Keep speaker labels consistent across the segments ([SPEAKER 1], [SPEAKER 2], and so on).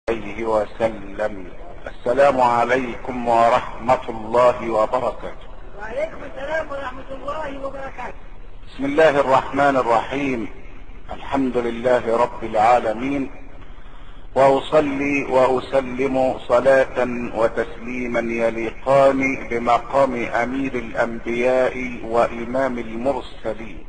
[SPEAKER 1] عليه وسلم السلام عليكم ورحمة الله وبركاته
[SPEAKER 2] وعليكم السلام ورحمة الله وبركاته
[SPEAKER 1] بسم الله الرحمن الرحيم الحمد لله رب العالمين واصلي واسلم صلاة وتسليما يليقان بمقام امير الانبياء وامام المرسلين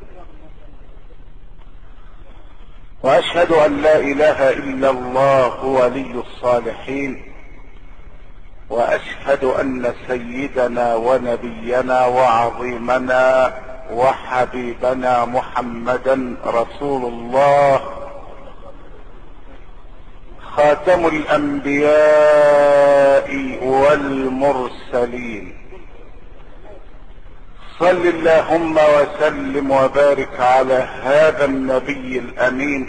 [SPEAKER 1] واشهد ان لا اله الا الله ولي الصالحين واشهد ان سيدنا ونبينا وعظيمنا وحبيبنا محمدا رسول الله خاتم الانبياء والمرسلين صل اللهم وسلم وبارك على هذا النبي الامين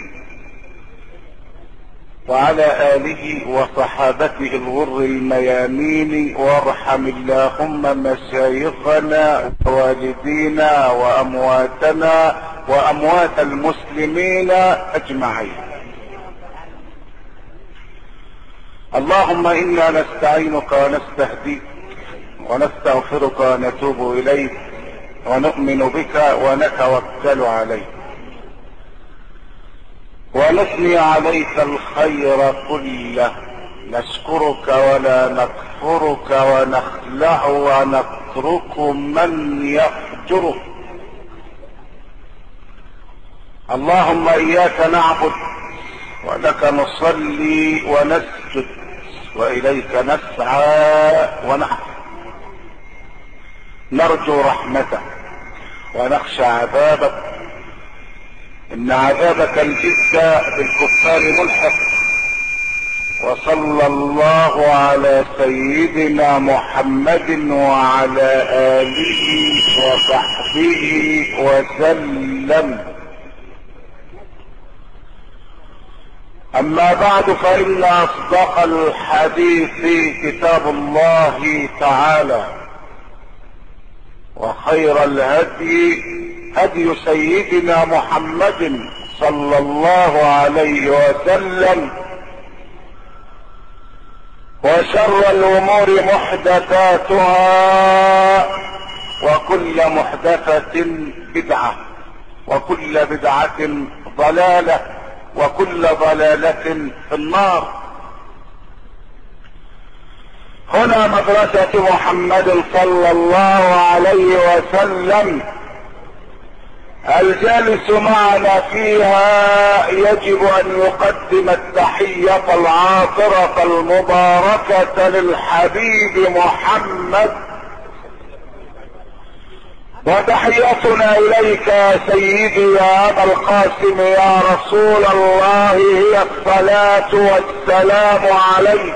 [SPEAKER 1] وعلى اله وصحابته الغر الميامين وارحم اللهم مشايخنا ووالدينا وامواتنا واموات المسلمين اجمعين اللهم انا نستعينك ونستهديك ونستغفرك ونتوب اليك ونؤمن بك ونتوكل عليك ونثني عليك الخير كله نشكرك ولا نكفرك ونخلع ونترك من يفجرك اللهم اياك نعبد ولك نصلي ونسجد واليك نسعى ونحفظ نرجو رحمتك ونخشى عذابك ان عذابك الجد بالكفار ملحق وصلى الله على سيدنا محمد وعلى اله وصحبه وسلم اما بعد فان اصدق الحديث كتاب الله تعالى وخير الهدي هدي سيدنا محمد صلى الله عليه وسلم وشر الامور محدثاتها وكل محدثة بدعة وكل بدعة ضلالة وكل ضلالة في النار هنا مدرسة محمد صلى الله عليه وسلم الجالس معنا فيها يجب ان يقدم التحية العاطرة المباركة للحبيب محمد وتحيتنا اليك يا سيدي يا ابا القاسم يا رسول الله هي الصلاة والسلام عليك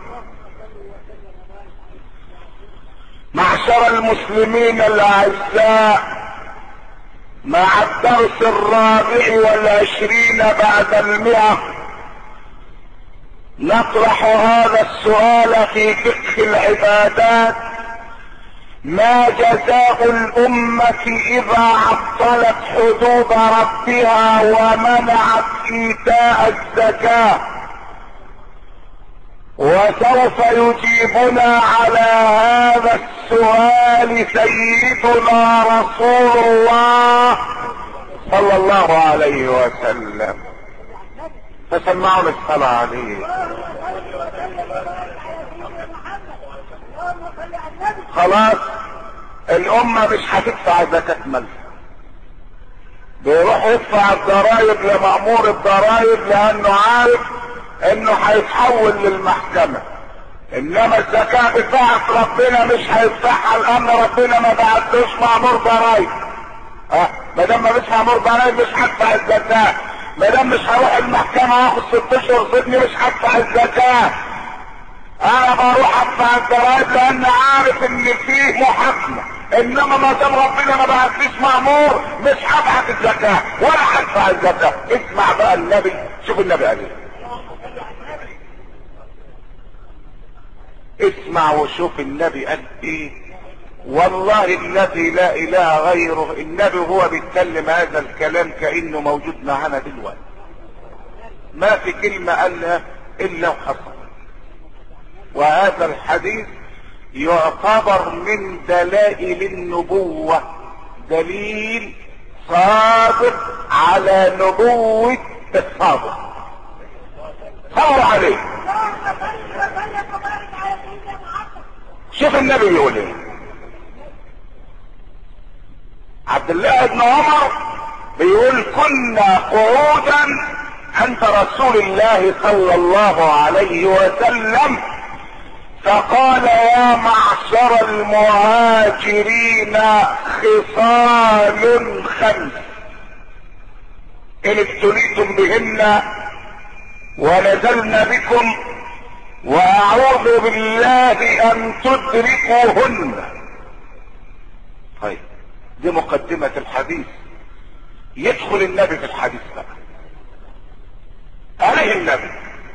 [SPEAKER 1] معشر المسلمين الاعزاء مع الدرس الرابع والعشرين بعد المئة نطرح هذا السؤال في فقه العبادات ما جزاء الأمة إذا عطلت حدود ربها ومنعت إيتاء الزكاة وسوف يجيبنا على هذا السؤال سيدنا رسول الله صلى الله عليه وسلم فسمعوا الصلاة عليه خلاص الأمة مش هتدفع زكاة مالها بيروح يدفع الضرائب لمأمور الضرائب لأنه عارف انه هيتحول للمحكمة انما الزكاة بتاعت ربنا مش هيدفعها لان ربنا ما بعتوش مأمور ضرايب اه ما دام مش مأمور ضرايب مش هدفع الزكاة ما دام مش هروح المحكمة واخد ست اشهر سجن مش هدفع الزكاة انا بروح ادفع الضرايب لان عارف ان فيه محاكمة انما ما دام ربنا ما بعتليش مأمور مش هبعت الزكاة ولا هدفع الزكاة اسمع بقى النبي شوف النبي قال ايه اسمع وشوف النبي قال ايه والله الذي لا اله غيره النبي هو بيتكلم هذا الكلام كانه موجود معانا دلوقتي ما في كلمة قالها الا وحصل وهذا الحديث يعتبر من دلائل النبوة دليل صادق على نبوة الصادق صلوا عليه
[SPEAKER 2] اللهم صل وسلم وبارك على سيدنا محمد
[SPEAKER 1] شوف النبي بيقول ايه عبد الله بن عمر بيقول كنا قعودا عند رسول الله صلى الله عليه وسلم فقال يا معشر المهاجرين خصال خمس ان ابتليتم بهن ونزلن بكم واعوذ بالله ان تدركوهن طيب دي مقدمة الحديث يدخل النبي في الحديث بقى عليه النبي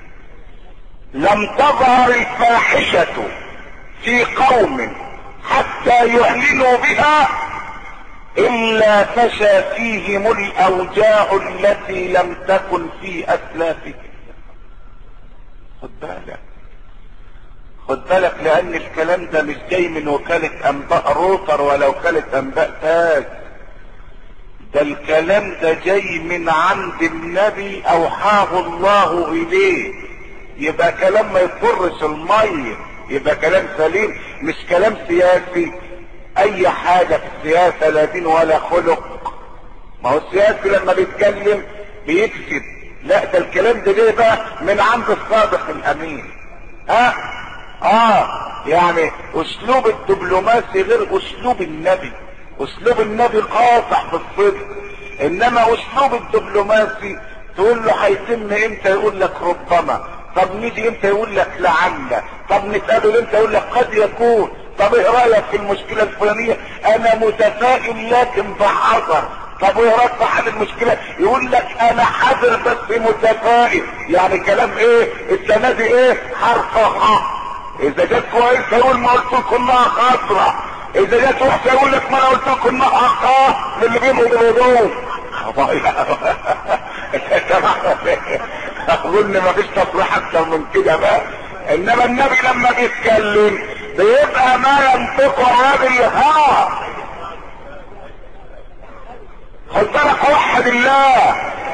[SPEAKER 1] لم تظهر الفاحشة في قوم حتى يعلنوا بها الا فشى فيهم الاوجاع التي لم تكن في اسلافهم خد بالك خد بالك لان الكلام ده مش جاي من وكالة انباء روتر ولا وكالة انباء تاج ده الكلام ده جاي من عند النبي اوحاه الله اليه يبقى كلام ما يضرش المية يبقى كلام سليم مش كلام سياسي اي حاجة في السياسة لا دين ولا خلق ما هو السياسي لما بيتكلم بيكذب لا ده الكلام ده جاي بقى من عند الصادق الامين ها اه يعني اسلوب الدبلوماسي غير اسلوب النبي اسلوب النبي قاطع في الصدق انما اسلوب الدبلوماسي تقول له هيتم امتى يقول لك ربما طب نيجي امتى يقول لك لعل طب نتقابل امتى يقول لك قد يكون طب ايه رايك في المشكله الفلانيه انا متفائل لكن بحذر طب وايه رايك في حل المشكله يقول لك انا حذر بس متفائل يعني كلام ايه السنه دي ايه حرف خ اذا جت كويسه يقول ما قلت لكم انها خضراء اذا جت وحشه يقول لك ما انا قلت لكم انها خ اللي بينهم وبينهم اظن ما فيش تصريح اكتر من كده بقى انما النبي لما بيتكلم بيبقى ما ينطق هذا الهوى خد بالك وحد الله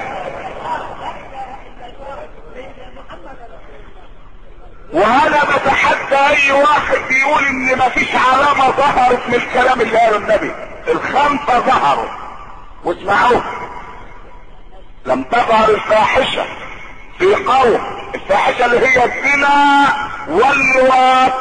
[SPEAKER 1] وانا بتحدى اي واحد بيقول ان مفيش علامة ظهرت من الكلام اللي قاله النبي الخمسة ظهروا واسمعوه لم تظهر الفاحشة في قوم الفاحشة اللي هي الزنا واللواط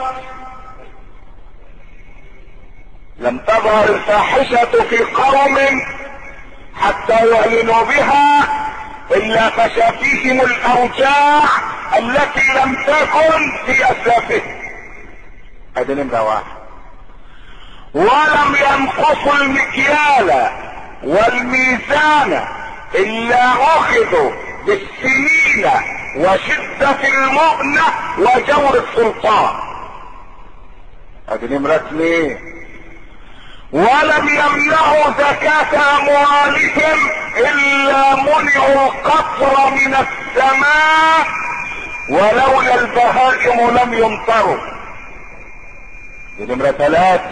[SPEAKER 1] لم تظهر الفاحشة في قوم حتى يعلنوا بها الا فشى فيهم الاوجاع التي لم تكن في اسلافهم ادي نمرة واحد ولم ينقصوا المكيال والميزان الا اخذوا بالسنين وشدة المؤنة وجور السلطان ادي نمرة اثنين ولم يمنعوا زكاة اموالهم الا منعوا القطر من السماء ولولا البهائم لم يمطروا دي نمرة ثلاثة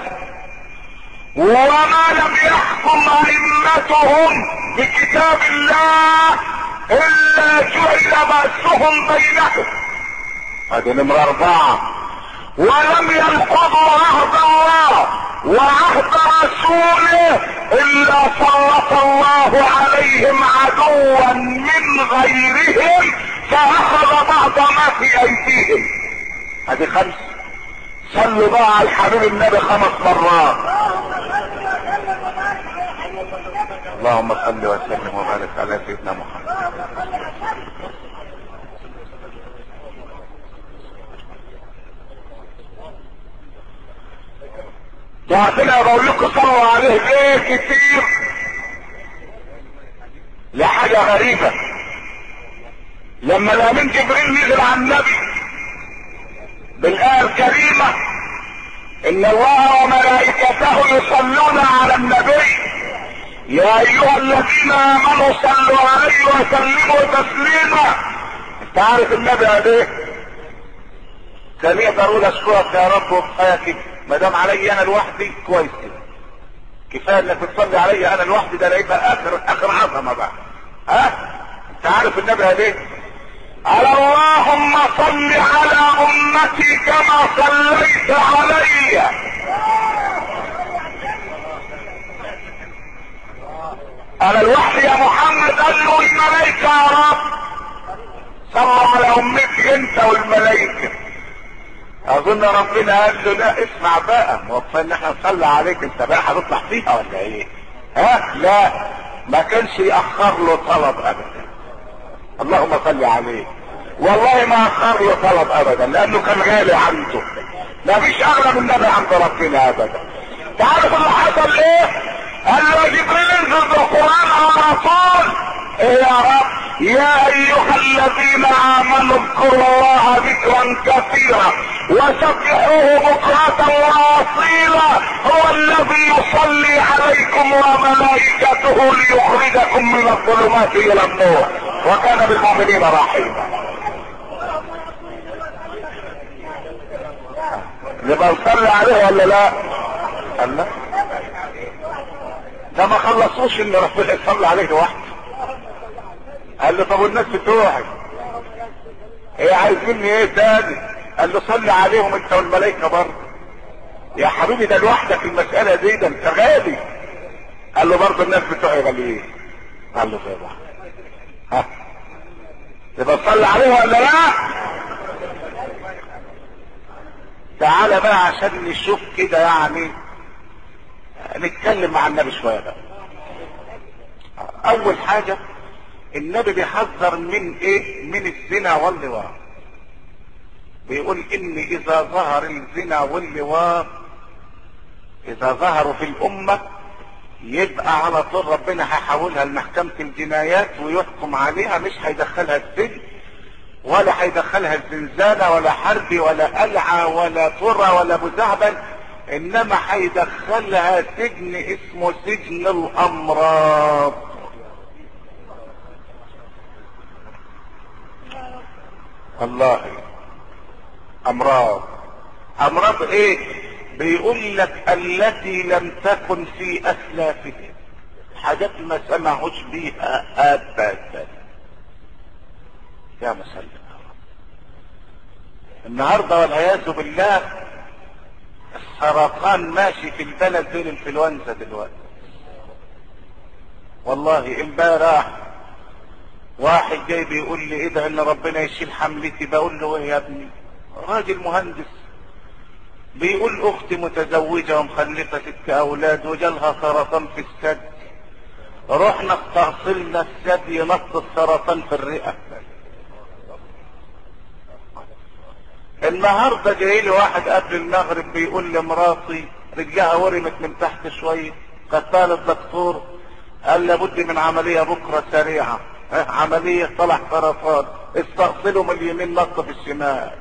[SPEAKER 1] وما لم يحكم ائمتهم بكتاب الله الا جعل بأسهم بينهم هذه نمرة اربعة ولم ينقضوا عهد الله وعهد رسوله الا سلط الله عليهم عدوا من غيرهم فاخذ بعض ما في ايديهم هذه خمس صلوا بقى على الحبيب النبي خمس مرات
[SPEAKER 2] اللهم صل وسلم وبارك
[SPEAKER 1] اللهم صل وسلم وبارك على
[SPEAKER 2] على سيدنا محمد
[SPEAKER 1] سيدنا محمد
[SPEAKER 2] اللهم صل وسلم
[SPEAKER 1] وعشان بقول لكم صلوا عليه ايه كتير لحاجة غريبة لما الامين جبريل نزل على النبي بالآية الكريمة ان الله وملائكته يصلون على النبي يا ايها الذين امنوا صلوا عليه وسلموا تسليما تعرف النبي قال ايه كان يقدر اقول اشكرك يا رب وكفايه كده ما دام علي انا لوحدي كويس كده كفايه انك تصلي علي انا لوحدي ده يبقى اخر اخر عظمه بقى ها انت عارف النبي قال ايه قال اللهم صل على امتي كما صليت علي انا لوحدي يا محمد قال له الملائكه يا رب صلوا على امتي انت والملائكه اظن ربنا قال له لا اسمع بقى موفى ان احنا نصلي عليك انت بقى هتطلع فيها ولا ايه ها لا ما كانش ياخر له طلب ابدا اللهم صل عليه والله ما اخر له طلب ابدا لانه كان غالي عنده ما فيش اغلى من النبي عند ربنا ابدا تعرف اللي حصل ايه قال له جبريل انزل بالقران على طول ايه يا رب يا ايها الذين امنوا اذكروا الله ذكرا كثيرا وسبحوه بكرة واصيلا هو الذي يصلي عليكم وملائكته ليخرجكم من الظلمات الى النور وكان بالمؤمنين رحيما نبقى نصلي عليه ولا لا؟ قال لا ده ما خلصوش ان ربنا يصلي عليه لوحده قال له طب والناس بتوعي ايه عايز مني ايه تاني قال له صلي عليهم انت والملائكه برضه يا حبيبي ده لوحدك المساله دي ده انت غالي قال له برضه الناس بتوعي غاليين قال له زي بعض ها تبقى تصلي عليه ولا لا تعالى بقى عشان نشوف كده يعني نتكلم مع النبي شويه بقى اول حاجه النبي بيحذر من ايه من الزنا واللواط بيقول ان اذا ظهر الزنا واللواط اذا ظهروا في الامة يبقى على طول ربنا هيحولها لمحكمة الجنايات ويحكم عليها مش هيدخلها السجن ولا هيدخلها الزنزانة ولا حرب ولا قلعة ولا طرة ولا مزعبل انما هيدخلها سجن اسمه سجن الامراض والله امراض امراض ايه بيقول لك التي لم تكن في اسلافهم حاجات ما سمعوش بيها ابدا يا مسلم النهارده والعياذ بالله السرطان ماشي في البلد زي الانفلونزا دلوقتي والله امبارح واحد جاي بيقول لي ايه ده ان ربنا يشيل حملتي بقول له ايه يا ابني راجل مهندس بيقول اختي متزوجة ومخلفة ست اولاد وجالها سرطان في الثدي رحنا استأصلنا الثدي نص السرطان في الرئة النهاردة جاي لي واحد قبل المغرب بيقول لي مراتي رجلها ورمت من تحت شوية خدتها للدكتور قال لابد من عملية بكرة سريعة عملية طلع سرطان استأصله من اليمين نص في الشمال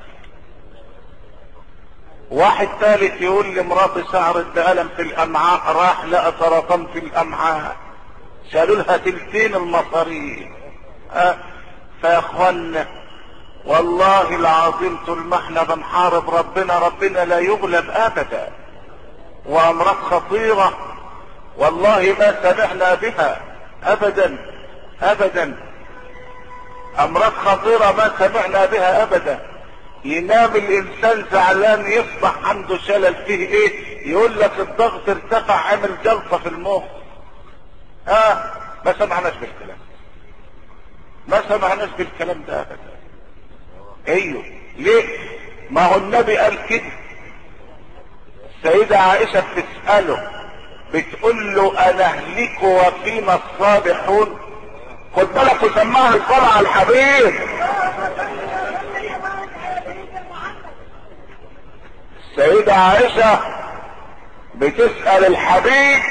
[SPEAKER 1] واحد ثالث يقول لي مراتي شعرت بألم في الأمعاء راح لقى سرطان في الأمعاء شالوا لها تلتين المصاريف أه فيا اخوانا والله العظيم طول ما احنا بنحارب ربنا ربنا لا يغلب ابدا وامراض خطيره والله ما سمعنا بها ابدا ابدا امراض خطيره ما سمعنا بها ابدا ينام الانسان زعلان يصبح عنده شلل فيه ايه يقول لك الضغط ارتفع عمل جلطه في المخ اه ما سمعناش بالكلام ما سمعناش بالكلام ده ابدا ايوه ليه ما هو النبي قال كده السيدة عائشة بتسأله بتقول له انا اهلك وفينا الصالحون خد بالك وسماها الصلاة على الحبيب السيدة عائشة بتسأل الحبيب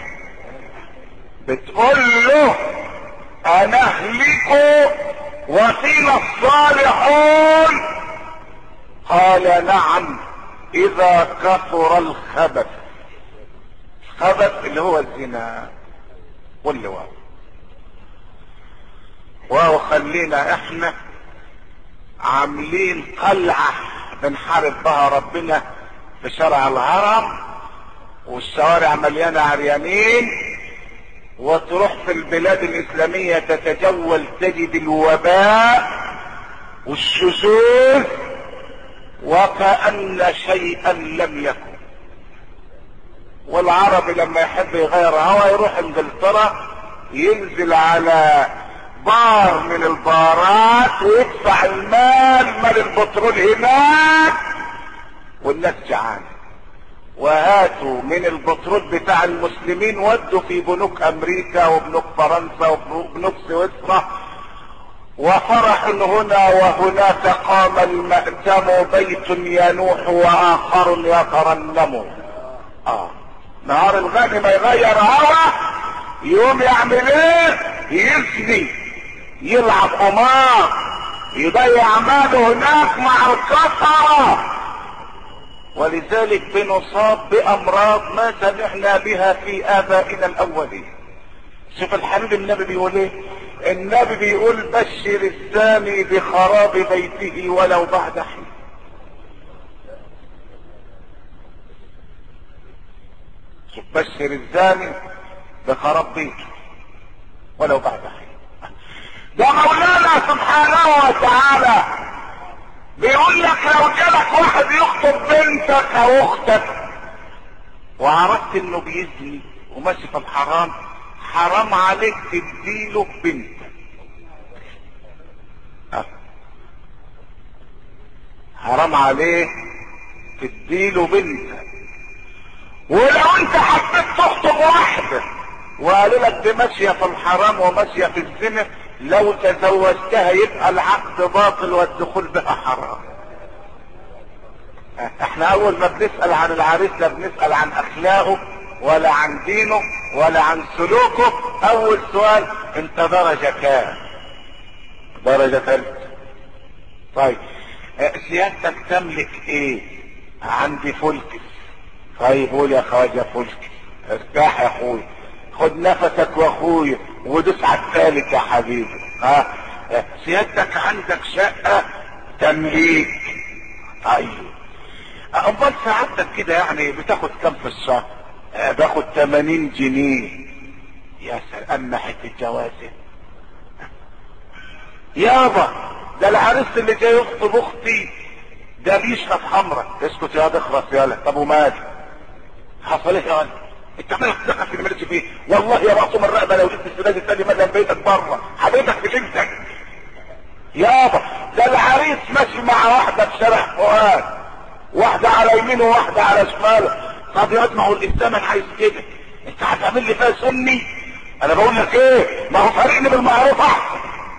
[SPEAKER 1] بتقول له انا اهلك وفينا الصالحون قال نعم اذا كثر الخبث الخبث اللي هو الزنا واللواء وهو خلينا احنا عاملين قلعة بنحارب بها ربنا في شارع الهرم والشوارع مليانة عريانين وتروح في البلاد الإسلامية تتجول تجد الوباء والشذوذ وكأن شيئا لم يكن والعربي لما يحب يغير هوا يروح انجلترا ينزل على بار من البارات ويدفع المال مال البترول هناك والناس جعانه وهاتوا من البترول بتاع المسلمين ودوا في بنوك امريكا وبنوك فرنسا وبنوك سويسرا وفرح هنا وهناك قام المأتم بيت ينوح واخر يترنم اه نهار الغني ما يغير هوا يقوم يعمل ايه يزني يلعب قمار يضيع ماله هناك مع الكفره ولذلك بنصاب بامراض ما سمعنا بها في ابائنا الاولين شوف الحبيب النبي بيقول ايه النبي بيقول بشر الزاني بخراب بيته ولو بعد حين شوف بشر الزاني بخراب بيته ولو بعد حين ده مولانا سبحانه وتعالى بيقول لك لو جالك واحد يخطب بنتك او اختك وعرفت انه بيزني وماشي في الحرام حرام عليك تديله بنتك أه. حرام عليك تديله بنتك ولو انت حبيت تخطب واحده وقالوا لك دي ماشيه في الحرام وماشيه في الزنا لو تزوجتها يبقى العقد باطل والدخول بها حرام احنا اول ما بنسأل عن العريس لا بنسأل عن اخلاقه ولا عن دينه ولا عن سلوكه اول سؤال انت درجة كام درجة ثالثة طيب اه، سيادتك تملك ايه عندي فلكس طيب قول يا خواجة فلكس ارتاح يا اخويا خد نفسك واخويا ودوس على الثالث يا حبيبي ها اه، سيادتك عندك شقة تمليك ايوه امال سعادتك كده يعني بتاخد كام في الشهر اه، باخد 80 جنيه يا سلام ناحية الجوازة يابا ده العريس اللي جاي يخطب اختي ده بيشرب حمرا اسكت يا اخرس يالا طب ومال حصل ايه يا ولد انت عمال تدخل في الملك فيه والله يا معصوم الرقبه لو جبت السداد الثاني مدى بيتك بره حبيبك في بنتك يابا ده العريس ماشي مع واحده في شارع فؤاد واحده على يمينه وواحده على شماله طب يا ما هو الاسلام انا عايز كده انت هتعمل لي فيها سني انا بقول لك ايه ما هو فرقني بالمعروف احسن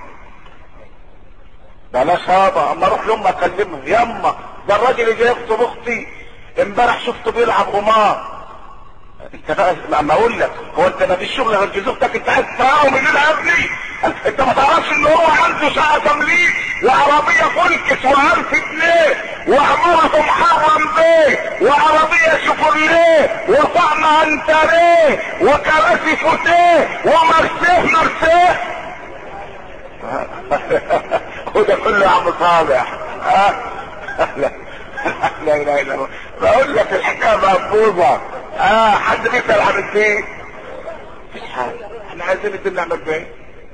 [SPEAKER 1] بلاش هابا اما اروح لامي اكلمها يما ده الراجل اللي جاي يخطب اختي امبارح شفته بيلعب قمار انت بقى لما اقول لك هو انت ما فيش شغل غير جزوفتك انت عايز تراهم من يا ابني انت ما تعرفش ان هو عنده شقه تمليك وعربيه فولكس و1000 جنيه وعماره محرم بيه وعربيه شوفرليه وطعم انتريه وكراسي فوتيه ومرسيه مرسيه وده كله يا عم صالح ها لا لا اله الا الله بقول لك الحكايه مقبوضه اه حد بيسال عن الدين مفيش حاجه احنا عايزين الدين نعمل بيه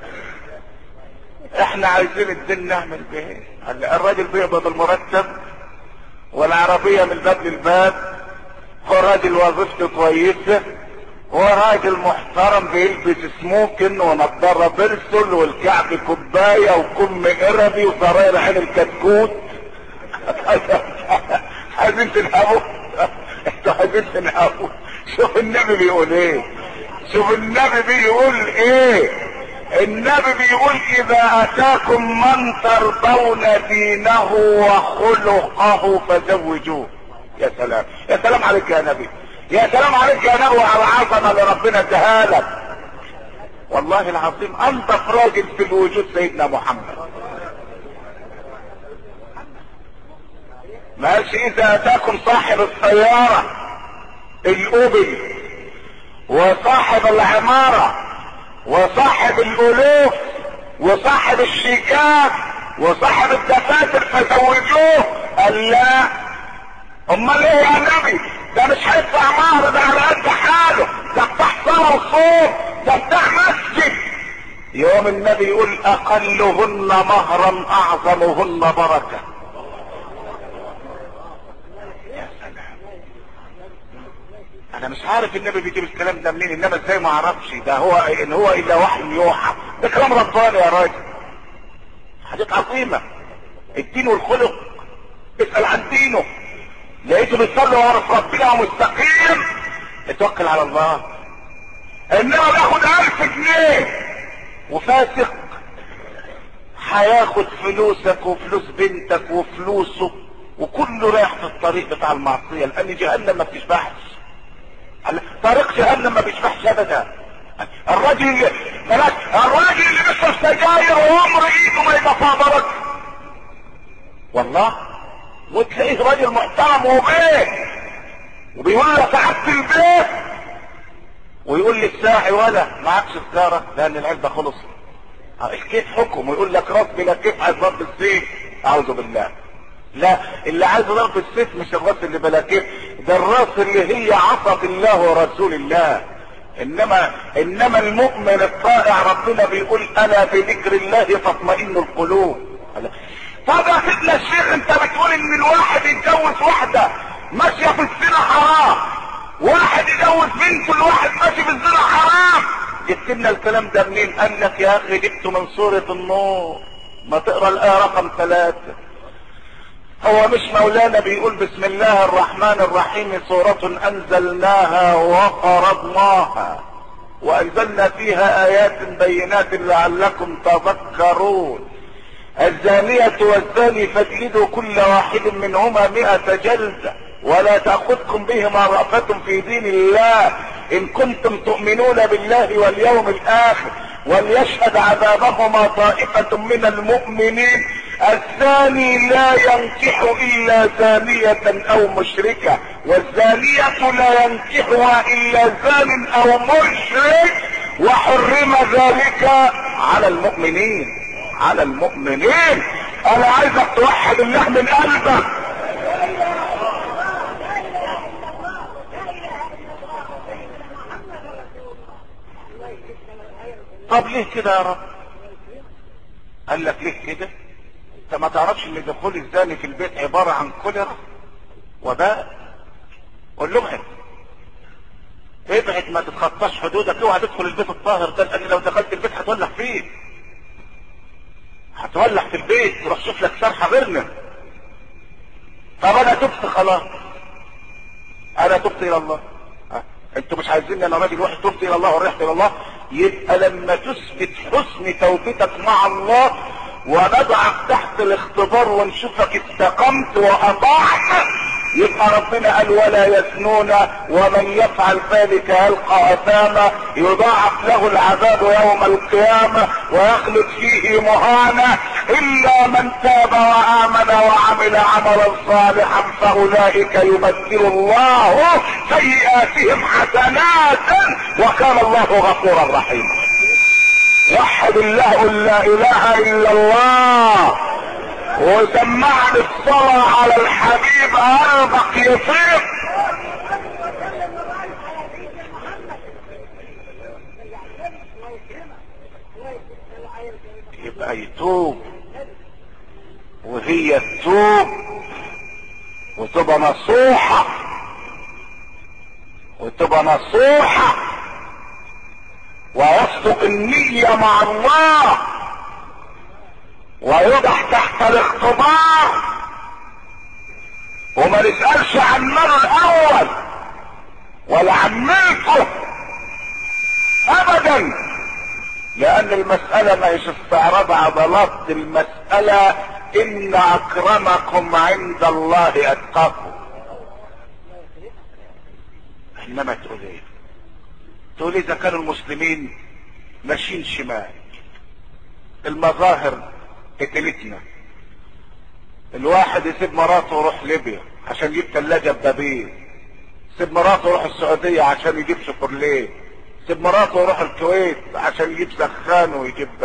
[SPEAKER 1] احنا عايزين الدين نعمل بيه الراجل بيقبض المرتب والعربيه من باب للباب هو راجل وظيفته كويسه هو راجل محترم بيلبس سموكن ونضاره بيرسل والكعب كوبايه وكم قربي وزراير عين الكتكوت عايزين تنهبوا انتوا عايزين تنهبوا شوف النبي بيقول ايه شوف النبي بيقول ايه النبي بيقول اذا اتاكم من ترضون دينه وخلقه فزوجوه يا سلام يا سلام عليك يا نبي يا سلام عليك يا نبي وعلى العظمه اللي ربنا اداها لك والله العظيم انضف راجل في الوجود سيدنا محمد ما قالش اذا اتاكم صاحب السيارة الاوبل وصاحب العمارة وصاحب الالوف وصاحب الشيكات وصاحب الدفاتر فزوجوه قال لا امال ايه يا نبي ده مش هيدفع مهر ده على قد حاله ده بتاع صلاه وصوم ده بتاع مسجد يوم النبي يقول اقلهن مهرا اعظمهن بركه يا سلام انا مش عارف النبي بيجيب الكلام ده منين انما ازاي ما اعرفش ده هو ان هو الا وحي يوحى ده كلام رباني يا راجل حاجات عظيمه الدين والخلق اسال عن دينه لقيته بيصلي وعرف ربنا ومستقيم اتوكل على الله انما بياخد الف جنيه وفاسق هياخد فلوسك وفلوس بنتك وفلوسه وكله رايح في الطريق بتاع المعصيه لان جهنم ما بتشبعش طريق جهنم ما بيشبعش ابدا الراجل بلاش الراجل اللي بيشرب سجاير وعمر ايده ما يبقى فاضلك والله وتلاقيه راجل محترم وبيت وبيقول لك قعدت البيت ويقول للساعي ولا معكش سيجاره لان العلبه خلص كيف حكم ويقول لك ربي لا كيف عايز ضرب السيف اعوذ بالله لا اللي عايز ضرب السيف مش الراس اللي بلا كيف ده الراس اللي هي عصت الله ورسول الله انما انما المؤمن الطائع ربنا بيقول الا بذكر الله تطمئن القلوب طب يا سيدنا الشيخ انت بتقول ان الواحد يتجوز واحده ماشيه في الزنا حرام واحد يجوز بنته لواحد ماشي في الزنا حرام جبت لنا الكلام ده منين قال لك يا اخي جبته من سورة النور ما تقرا الايه رقم ثلاثة هو مش مولانا بيقول بسم الله الرحمن الرحيم سورة انزلناها وقرضناها وانزلنا فيها ايات بينات لعلكم تذكرون الزانية والزاني فاجلدوا كل واحد منهما مئة جلدة ولا تأخذكم بهما رأفة في دين الله إن كنتم تؤمنون بالله واليوم الآخر وليشهد عذابهما طائفة من المؤمنين الزاني لا ينكح إلا زانية أو مشركة والزانية لا ينكحها إلا زان أو مشرك وحرم ذلك على المؤمنين على المؤمنين انا عايزك توحد الله من قلبك طب ليه كده يا رب قال لك ليه كده انت ما تعرفش ان دخول الزاني في البيت عبارة عن كوليرا وباء قول لهم ابعد ابعد ما تتخطاش حدودك اوعى تدخل البيت الطاهر ده لان لو دخلت البيت هتولع فيه هتولع في البيت تروح شوف لك سرحه غيرنا طب انا تبت خلاص انا تبت الى الله أه. انتوا مش عايزين انا راجل واحد تبت الى الله ورحت الى الله يبقى لما تثبت حسن توبتك مع الله ونضعك تحت الاختبار ونشوفك استقمت واطعت يبقى ربنا قال ولا يثنون ومن يفعل ذلك يلقى اثاما يضاعف له العذاب يوم القيامة ويخلد فيه مهانا الا من تاب وامن وعمل عملا صالحا فاولئك يبدل الله سيئاتهم حسنات وكان الله غفورا رحيما وحد الله قل لا اله الا الله وسمعني الصلاة على الحبيب قلبك يطيب يبقى يتوب وهي تتوب وتبقى نصوحة وتبقى نصوحة ويصدق النية مع الله ويوضع تحت الاختبار وما نسألش عن مر الاول ولا عن ملكه ابدا لان المسألة ما هيش استعراض عضلات المسألة ان اكرمكم عند الله اتقاكم انما تقول ايه تقول اذا كانوا المسلمين ماشيين شمال المظاهر قتلتنا الواحد يسيب مراته ويروح ليبيا عشان يجيب ثلاجة ببابين يسيب مراته ويروح السعودية عشان يجيب شوكوليه يسيب مراته ويروح الكويت عشان يجيب سخان ويجيب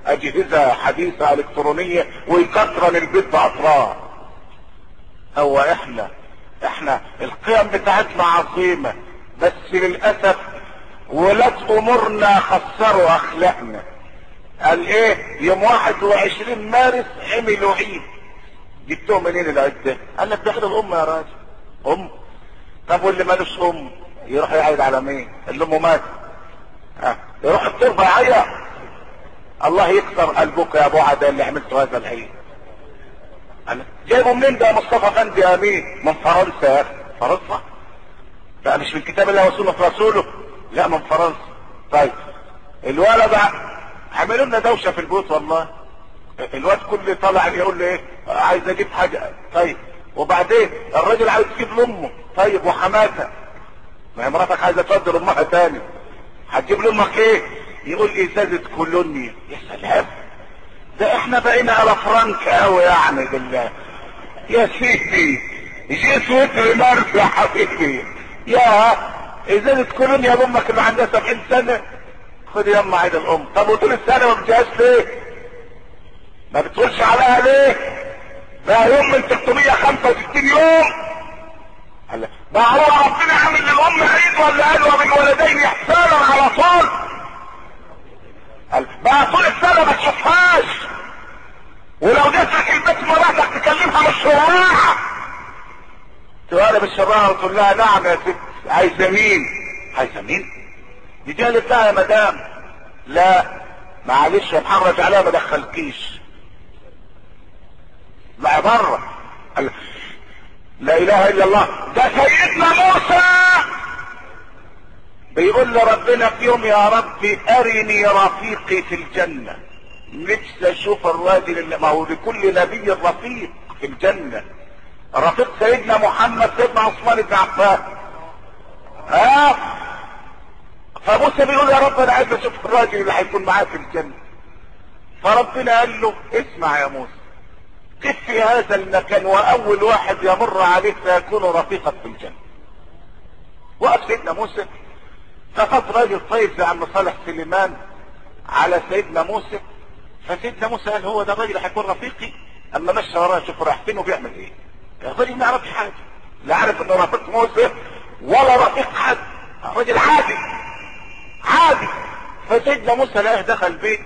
[SPEAKER 1] اجهزة حديثة الكترونية ويكترن البيت باطراف هو احنا احنا القيم بتاعتنا عظيمة بس للأسف ولاد امورنا خسروا اخلاقنا قال ايه يوم 21 مارس عملوا عيد جبتهم منين العيد ده قال لك ده عيد الام يا راجل ام طب واللي مالوش ام يروح يعيد على مين اللي امه مات ها يروح التربه يعيط الله يكسر قلبك يا ابو عدا اللي عملت هذا العيد قال جايبه منين ده يا مصطفى فندي امين من فرنسا يا اخي فرنسا بقى مش من كتاب الله وسنه رسوله لا من فرنسا طيب الولد عملوا لنا دوشه في البيوت والله الواد كل طالع يقول لي ايه عايز اجيب حاجه طيب وبعدين الراجل عايز يجيب لامه طيب وحماتها ما هي مراتك عايزه تودي لامها تاني هتجيب لامك ايه يقول ازازه كولونيا يا سلام ده احنا بقينا على فرنك قوي يعني بالله يا سيدي جيت وتر مارس يا حبيبي يا ازازه كولونيا لامك اللي عندها 70 سنه خد يما عيد الام طب وطول السنه ما بتجيهاش ليه ما بتقولش عليها ليه بقى يوم من 365 يوم قال بقى هو ربنا عامل للام عيد ولا قال وبالولدين احسانا على طول قال بقى طول السنه ما تشوفهاش ولو جت لك البيت مراتك تكلمها بالشراعه تقول بالشراعه وتقول لها نعم يا ست عايزه مين عايزه مين دي جالت لها يا مدام لا معلش يا محمد عليها ما دخلكيش لا بره قال لا اله الا الله ده سيدنا موسى بيقول لربنا في يوم يا رب ارني رفيقي في الجنة نفسي اشوف الراجل اللي ما هو لكل نبي رفيق في الجنة رفيق سيدنا محمد سيدنا عثمان بن عفان ها فموسى بيقول يا رب انا عايز اشوف الراجل اللي هيكون معاه في الجنة فربنا قال له اسمع يا موسى قف في هذا المكان واول واحد يمر عليك سيكون رفيقك في الجنة وقف سيدنا موسى فقط راجل طيب زي عم صالح سليمان على سيدنا موسى فسيدنا موسى قال هو ده الراجل هيكون رفيقي اما مشى وراه شوف رايح فين وبيعمل ايه الراجل ما يعرفش حاجه لا عارف انه رفيق موسى ولا رفيق حد راجل عادي عادي فسيدنا موسى لقاه دخل بيت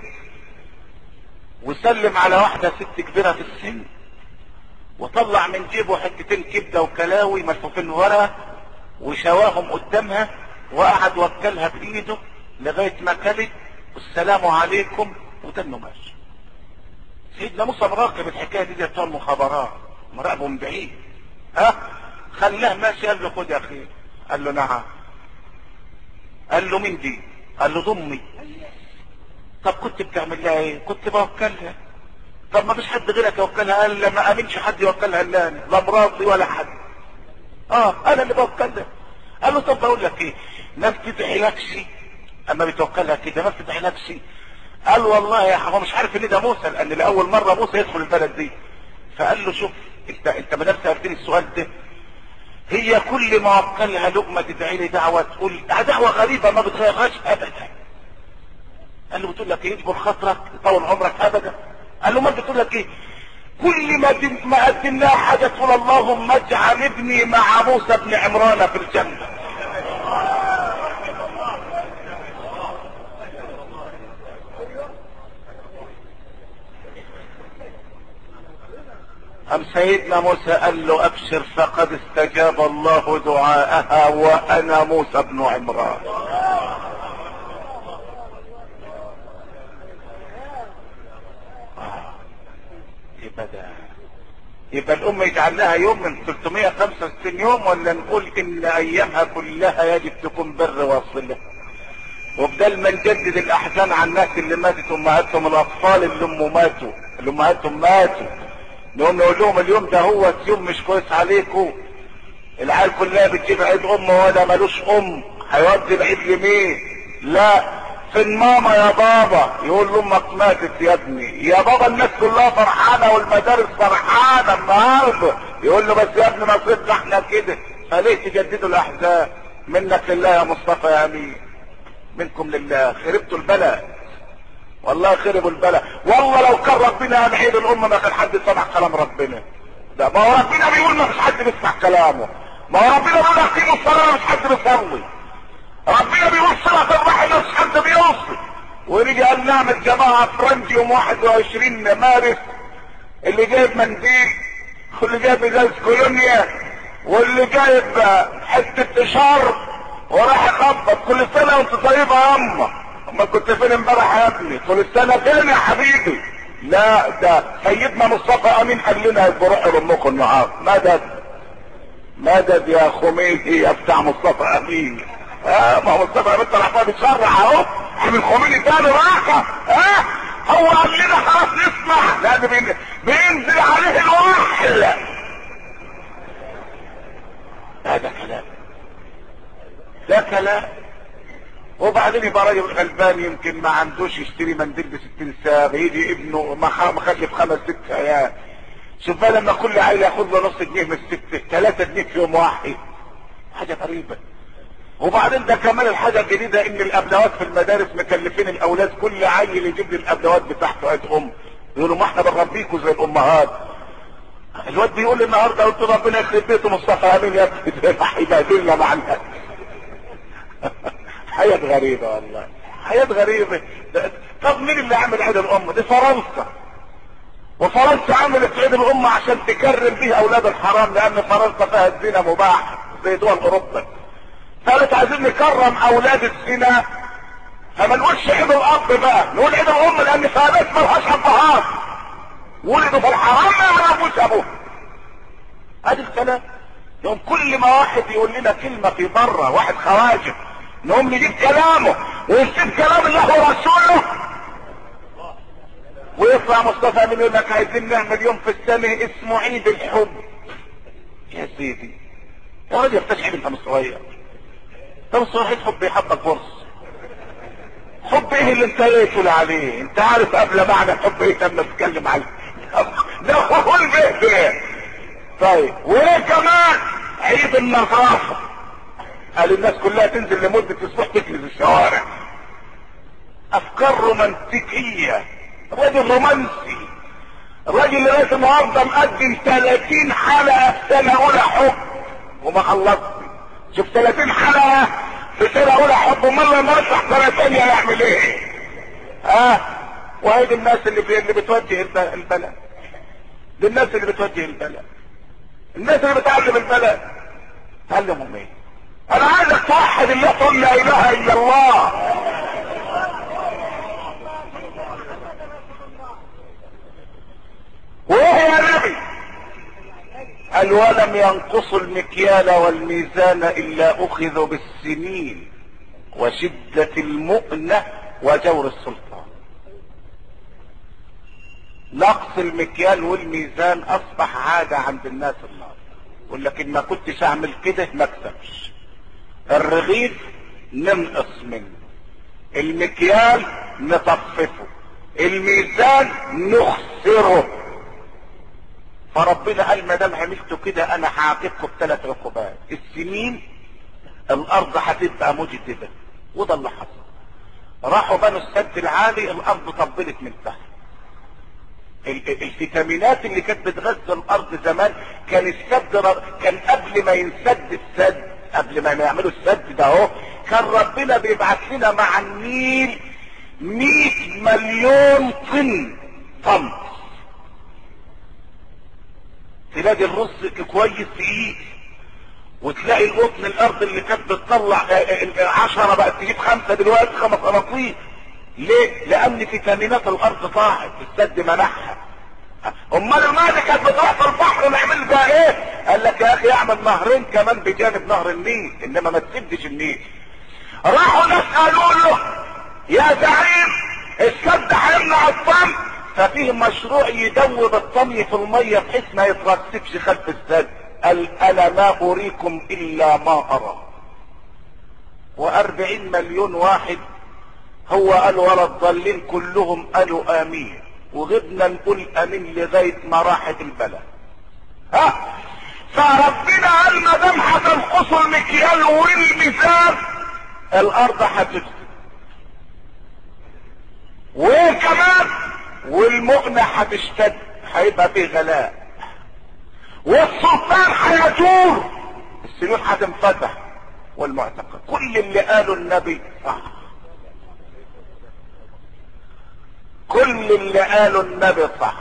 [SPEAKER 1] وسلم على واحدة ست كبيرة في السن وطلع من جيبه حتتين كبدة وكلاوي ملفوفين ورا وشواهم قدامها وقعد وكلها بايده لغاية ما كلت والسلام عليكم وتنه ماشي سيدنا موسى مراقب الحكاية دي بتوع المخابرات مراقبه من بعيد ها خلاه ماشي قال له خد يا اخي قال له نعم قال له مين دي قال له ضمي طب كنت بتعمل لها ايه كنت بوكلها طب ما فيش حد غيرك يوكلها قال لا ما امنش حد يوكلها الا انا لا مراتي ولا حد اه انا اللي بوكلها قال له طب بقول لك ايه ما بتدعيلكش اما بتوكلها كده ما بتدعيلكش قال والله يا هو مش عارف ان ده موسى لان لاول مره موسى يدخل البلد دي فقال له شوف انت انت ما دام سالتني السؤال ده هي كل ما وكلها لقمه تدعي لي دعوه تقول دعوه غريبه ما بتغيرهاش ابدا قال له بتقول لك ايه يجبر خاطرك يطول عمرك ابدا قال له ما بتقول لك ايه كل ما دم ما قدمناها حاجه تقول اللهم اجعل ابني مع موسى بن عمران في الجنه أم سيدنا موسى قال له أبشر فقد استجاب الله دعاءها وأنا موسى بن عمران يبقى ده يبقى الأم يجعل لها يوم من 365 يوم ولا نقول إن أيامها كلها يجب تكون بر وصلة وبدل ما نجدد الأحزان عن الناس اللي ماتت أمهاتهم الأطفال اللي أم ماتوا اللي أمهاتهم ماتوا نقوم نقول لهم اليوم ده هو يوم مش كويس عليكم العيال كلها بتجيب عيد أم ولا ملوش أم هيودي العيد لمين؟ لا فين ماما يا بابا يقول له امك ماتت يا ابني يا بابا الناس كلها فرحانه والمدارس فرحانه النهارده يقول له بس يا ابني نصيبنا احنا كده فليه تجددوا الاحزان منك لله يا مصطفى يا امين منكم لله خربتوا البلد والله خربوا البلد والله لو كان ربنا قال عيد الامه ما كان حد سمع كلام ربنا ده ما هو ربنا بيقول ما فيش حد بيسمع كلامه ما هو ربنا بيقول اقيموا الصلاه ما فيش حد بيصلي ربنا بيقول صلاه الرحم ما فيش حد بيوصي ونيجي قال نعمل جماعه فرنج يوم 21 مارس اللي جايب منديل واللي جايب ازاز كولونيا واللي جايب حته اشار وراح يخبط كل سنه وانت طيبه يا اما اما كنت فين امبارح يا ابني كل سنه فين يا حبيبي لا ده سيدنا مصطفى امين قال لنا يبقى روحوا لامكم النهارده مدد مدد يا خميني يا بتاع مصطفى امين اه ما هو مصطفى امين طلع فيها بيتشرع اهو من خميني تاني راحه اه هو قال لنا خلاص نسمع لا ده بين- بينزل عليه الوحل هذا كلام ده كلام وبعدين يبقى راجل غلبان يمكن ما عندوش يشتري منديل ب 60 ساعه يجي ابنه مخ- مخلف خمس ست عيال شوف بقى لما كل عيل ياخد له نص جنيه من الست 3 جنيه في يوم واحد حاجه غريبه وبعدين ده كمان الحاجه الجديده ان الابنوات في المدارس مكلفين الاولاد كل عيل يجيب لي الابنوات بتاعته عيد ام يقولوا ما احنا بنربيكوا زي الامهات الواد بيقول لي النهارده قلت ربنا يخرب بيته مصطفى امين يا ابني ده هيبهدلنا مع الناس حياة غريبة والله حياة غريبة ده- طب مين اللي عمل عيد الأم دي فرنسا وفرنسا عملت عيد الأم عشان تكرم بيه أولاد الحرام لأن فرنسا فيها الزنا مباح زي دول أوروبا قالت عايزين نكرم أولاد الزنا فما نقولش عيد الأب بقى نقول عيد الأم لأن فيها ناس ملهاش أبهات ولدوا في الحرام ما يعرفوش أبوه ادي الكلام يوم كل ما واحد يقول لنا كلمة في بره واحد خواجه نقوم نجيب كلامه ونسيب كلام الله ورسوله ويطلع مصطفى من يقول لك عايزين نعمل يوم في السنة اسمه عيد الحب يا سيدي يا راجل افتشح انت مش صغير انت مش صغير حب يحبك فرص حب ايه اللي انت ليه تقول عليه انت عارف قبل معنى حب ايه لما تتكلم عليه ده هو البيت طيب وايه كمان عيد النظافة قال الناس كلها تنزل لمدة اسبوع تكنس الشوارع افكار رومانتيكية راجل رومانسي الراجل اللي لغايه النهارده مقدم 30 حلقة في سنة اولى حب وما خلصش شوف 30 حلقة في سنة اولى حب امال لما يفتح سنة ثانية يعمل ايه؟ ها؟ وهي دي الناس اللي بي... اللي بتوجه الب- البلد دي الناس اللي بتوجه البلد الناس اللي بتعلم البلد تعلمهم ايه انا عايزك توحد الله تقول لا اله الا الله وايه يا نبي قال ولم ينقصوا المكيال والميزان الا اخذوا بالسنين وشدة المؤنة وجور السلطان نقص المكيال والميزان اصبح عادة عند الناس النهارده يقول لك ان ما كنتش اعمل كده ما اكسبش الرغيف ننقص منه المكيال نطففه الميزان نخسره فربنا قال ما دام عملتوا كده انا هعاقبكم بثلاث عقوبات السنين الارض هتبقى مجدبه وده اللي حصل راحوا بنوا السد العالي الارض طبلت من تحت ال- ال- الفيتامينات اللي كانت بتغذى الارض زمان كان السد ر- كان قبل ما ينسد السد قبل ما يعملوا السد ده اهو كان ربنا بيبعت لنا مع النيل 100 مليون طن طن تلاقي الرز كويس تقيل وتلاقي القطن الارض اللي كانت بتطلع آه، آه، عشرة بقت تجيب خمسة دلوقتي خمس قناطير ليه؟ لان فيتامينات الارض ضاعت السد منحها امال الماء اللي كانت بتروح في البحر نعمل بقى ايه؟ قال لك يا اخي اعمل نهرين كمان بجانب نهر النيل انما ما تسدش النيل راحوا ناس قالوا له يا زعيم السد هيمنع الطم ففيه مشروع يدوب الطمي في الميه بحيث ما يترسبش خلف السد قال انا ما اريكم الا ما ارى واربعين مليون واحد هو قال ولا الضالين كلهم قالوا امين وغبنا نقول امين لغايه ما راحت البلد ها فربنا قال ما دام هتنقصوا المكيال والميزان الارض هتفسد وكمان والمؤنة هتشتد هيبقى فيه غلاء والسلطان هيجور السيول هتنفتح والمعتقد كل اللي قاله النبي صح كل اللي قاله النبي صح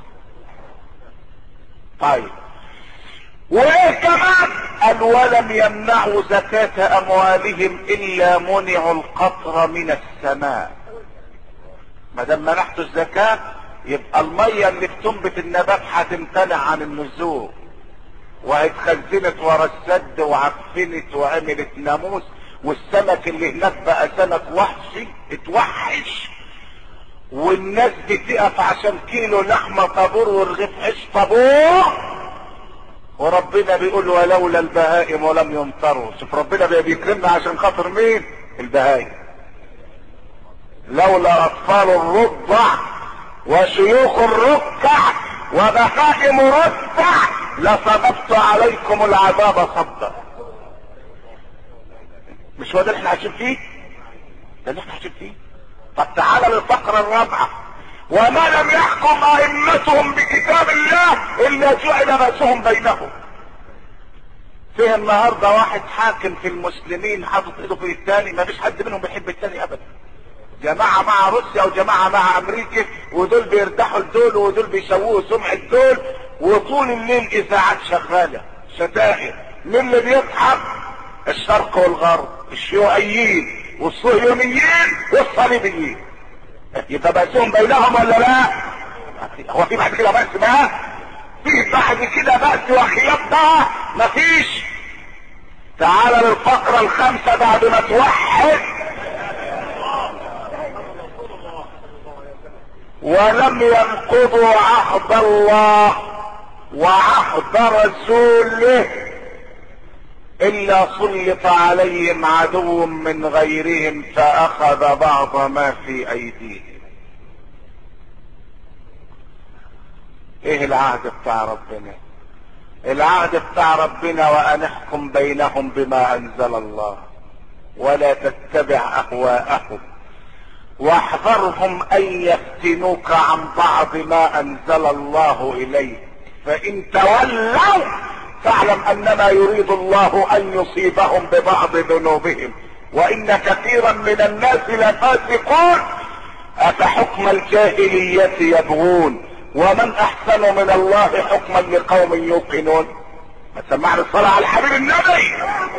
[SPEAKER 1] طيب وايه كمان قال ولم يمنعوا زكاة اموالهم الا منعوا القطر من السماء ما دام منعتوا الزكاة يبقى المية اللي بتنبت النبات هتمتنع عن النزول واتخزنت ورا السد وعفنت وعملت ناموس والسمك اللي هناك بقى سمك وحشي اتوحش والناس بتقف عشان كيلو لحمه طابور ورغيف عيش طابور وربنا بيقول ولولا البهائم ولم يمطروا شوف ربنا بيكرمنا عشان خاطر مين البهائم لولا اطفال الرضع وشيوخ الركع وبهائم رتع لصببت عليكم العذاب صبا مش هو ده اللي احنا عايشين فيه ده اللي احنا عايشين فيه طب تعالى للفقرة الرابعة وما لم يحكم ائمتهم بكتاب الله الا جعل باسهم بينهم فيه النهارده واحد حاكم في المسلمين حاطط ايده في الثاني ما فيش حد منهم بيحب الثاني ابدا جماعة مع روسيا وجماعة مع امريكا ودول بيرتاحوا لدول ودول بيشوهوا سمعة دول وطول الليل اذاعات شغالة شتائم مين اللي بيضحك الشرق والغرب الشيوعيين والصهيونيين والصليبيين يبقى بأسهم بينهم ولا لا هو في بعد كده بأس بقى في بعد كده بأس وخلاف بقى مفيش تعال للفقرة الخامسة بعد ما توحد ولم ينقضوا عهد الله وعهد رسوله الا سلط عليهم عدو من غيرهم فاخذ بعض ما في ايديهم ايه العهد بتاع ربنا العهد بتاع ربنا وان احكم بينهم بما انزل الله ولا تتبع اهواءهم واحذرهم ان يفتنوك عن بعض ما انزل الله اليك فان تولوا فاعلم انما يريد الله ان يصيبهم ببعض ذنوبهم وان كثيرا من الناس لفاسقون افحكم الجاهلية يبغون ومن احسن من الله حكما لقوم يوقنون ما سمعنا الصلاة على حبيب النبي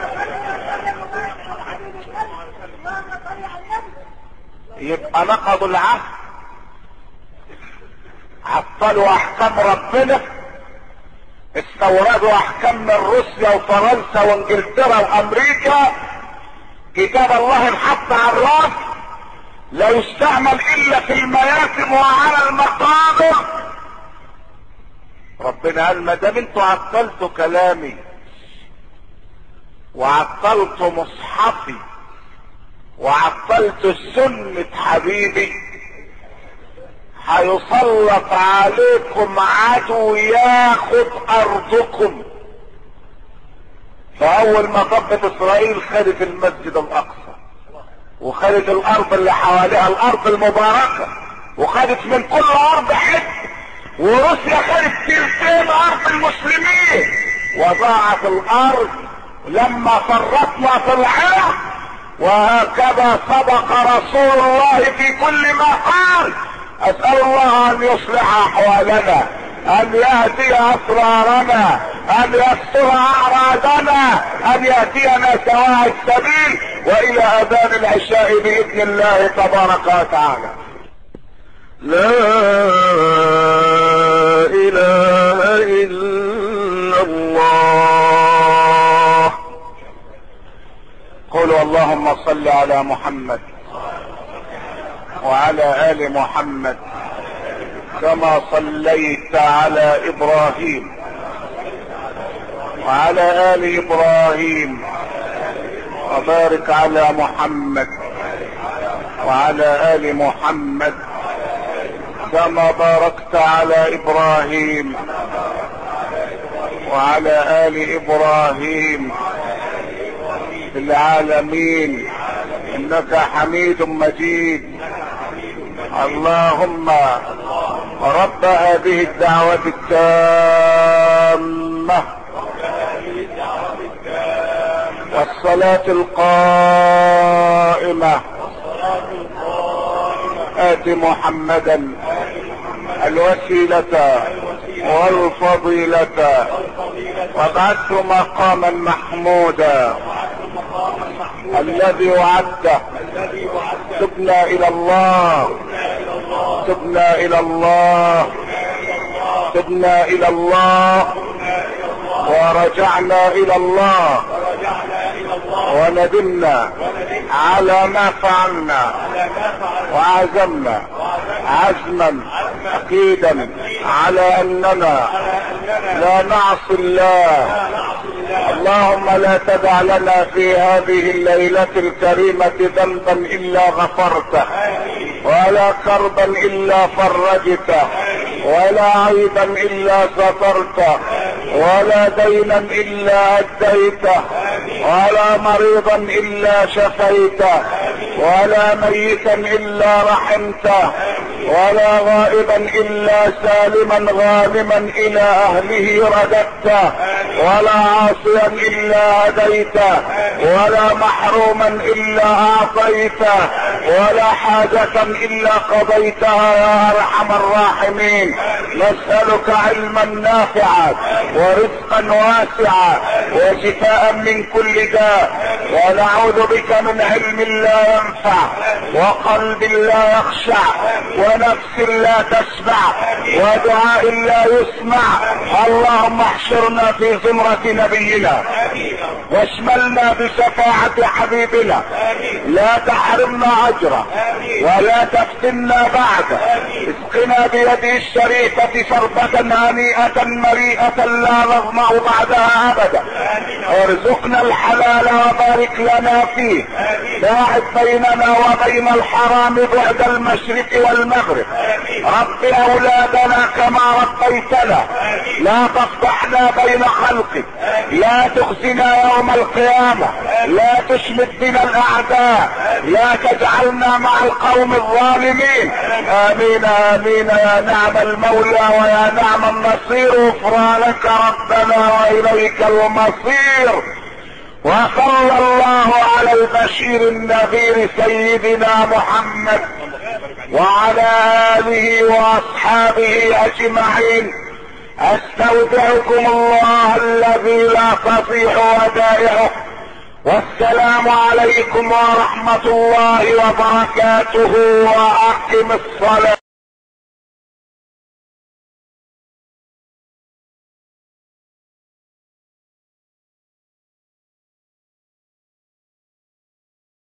[SPEAKER 1] يبقى نقضوا العهد عطلوا احكام ربنا استوردوا احكام من روسيا وفرنسا وانجلترا وامريكا كتاب الله انحط على الراس لا يستعمل الا في المياسم وعلى المقابر ربنا قال ما دام انتوا عطلتوا كلامي وعطلتوا مصحفي وعطلتوا سنة حبيبي هيسلط عليكم عدو ياخد ارضكم فاول ما ضبط اسرائيل خدت المسجد الاقصى وخدت الارض اللي حواليها الارض المباركة وخدت من كل ارض حته وروسيا خدت تلتين ارض المسلمين وضاعت الارض لما فرطنا في العراق وهكذا صدق رسول الله في كل ما قال اسأل الله ان يصلح احوالنا ان يهدي اسرارنا ان يستر اعراضنا ان يهدينا سواء السبيل والى اذان العشاء باذن الله تبارك وتعالى
[SPEAKER 3] لا اله الا الله
[SPEAKER 1] قولوا اللهم صل على محمد وعلى ال محمد كما صليت على ابراهيم وعلى ال ابراهيم وبارك على محمد وعلى ال محمد كما باركت على ابراهيم وعلى ال ابراهيم في العالمين انك حميد مجيد اللهم رب هذه الدعوة التامة والصلاة القائمة آت محمدا الوسيلة والفضيلة وابعثه مقاما محمودا الذي وعدته تبنا الى الله تبنا الى الله تبنا الى الله ورجعنا الى الله وندمنا على ما فعلنا وعزمنا عزما اكيدا على اننا لا نعصي الله اللهم لا تدع لنا في هذه الليلة الكريمة ذنبا الا غفرته ولا كربا الا فرجته ولا عيبا الا سترته ولا دينا الا اديته ولا مريضا الا شفيته ولا ميتا الا رحمته ولا غائبا الا سالما غانما الى اهله رددته ولا عاصيا الا هديته ولا محروما الا اعطيته ولا حاجة الا قضيتها يا ارحم الراحمين نسألك علما نافعا ورزقا واسعا وشفاء من كل داء ونعوذ بك من علم لا ينفع وقلب لا يخشع ونفس لا تشبع ودعاء لا يسمع اللهم احشرنا في زمرة نبينا واشملنا بشفاعة حبيبنا لا تحرمنا اجره ولا تفتنا بعده اسقنا بيده الشريفة شربة هنيئة مريئة لا نظمأ بعدها ابدا ارزقنا الحلال وبارك لنا فيه باعد بيننا وبين الحرام بعد المشرق والمغرب رب اولادنا كما ربيتنا لا تفضحنا بين خلقك لا تخزنا يوم القيامة لا تشمت بنا الاعداء لا تجعلنا مع القوم الظالمين امين امين يا نعم المولى ويا نعم النصير غفرانك ربنا واليك المصير وصلى الله على البشير النذير سيدنا محمد وعلى اله واصحابه اجمعين استودعكم الله الذي لا تصيح ودائعه والسلام عليكم ورحمة الله وبركاته واقم الصلاة